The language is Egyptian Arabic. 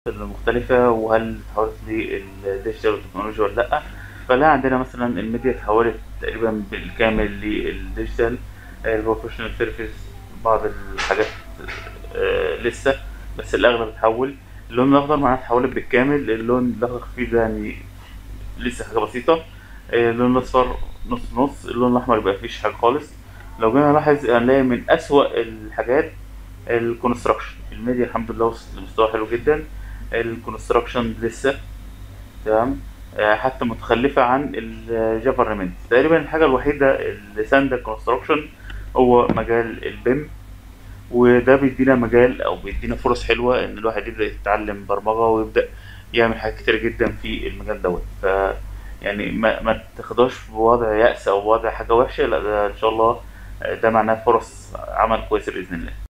المختلفة وهل اتحولت للديجيتال والتكنولوجيا ولا لأ فلا عندنا مثلا الميديا اتحولت تقريبا بالكامل للديجيتال البروفيشنال سيرفيس بعض الحاجات آه، لسه بس الأغلب اتحول اللون الأخضر معناه اتحولت بالكامل اللون الأخضر خفيف ده يعني لسه حاجة بسيطة آه، اللون الأصفر نص نص اللون الأحمر يبقى مفيش حاجة خالص لو جينا نلاحظ هنلاقي من أسوأ الحاجات الكونستراكشن الميديا الحمد لله وصلت لمستوى حلو جدا الكونستراكشن لسه تمام آه، حتى متخلفة عن الجفرمنت تقريبا الحاجة الوحيدة اللي ساندة الكونستراكشن هو مجال البيم وده بيدينا مجال او بيدينا فرص حلوة ان الواحد يبدأ يتعلم برمجة ويبدأ يعمل حاجات كتير جدا في المجال دوت ف يعني ما, ما تاخدوش بوضع يأس او بوضع حاجة وحشة لا ده ان شاء الله آه، ده معناه فرص عمل كويسة بإذن الله